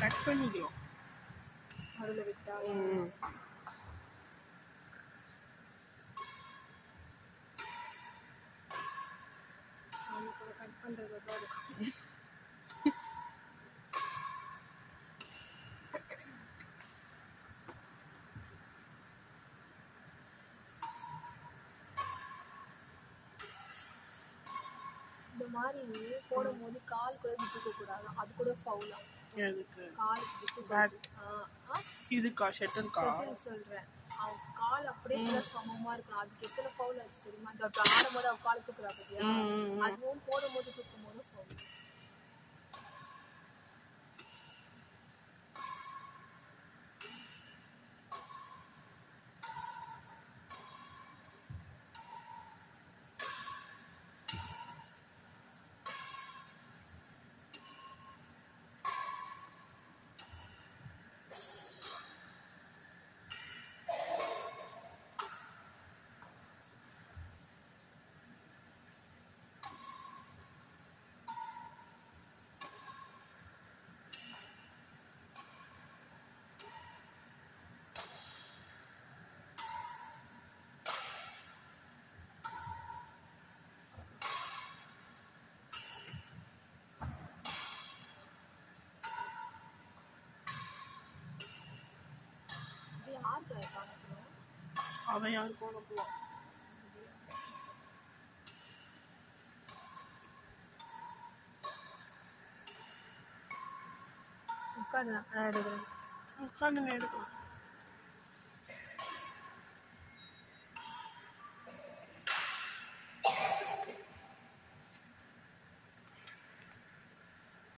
Cut பண்ணிக்கலாம் நடுவில் விட்டா ம். அவனுக்கு கட் பண்ணுறது தான் இருக்கும் இந்த மாதிரி போடும்போது கால் கூட விட்டுக்க கூடாது அது கூட ஃபவுலா எதுக்கு கால் விட்டு Bat. ஆ இதுக்கா ஷட்டில்கா செட்டில் சொல்றேன் அவன் கால் அப்படியே கூட சமமா இருக்கணும் அதுக்கு எத்தனை ஃபவுல் ஆச்சு தெரியுமா இந்த அப்படி ஆடும்போது அவ கால் தூக்குறா பத்தியா ம், ம், ம். அதுவும் போடும்போது தூக்கும் போது ஃபவுல் இது யாருக்கு இருக்காங்க அவன் யாருக்கும் அனுப்புவான் உட்காந்து நான் எடுக்கிறேன் உட்காந்து எடுக்கலாம்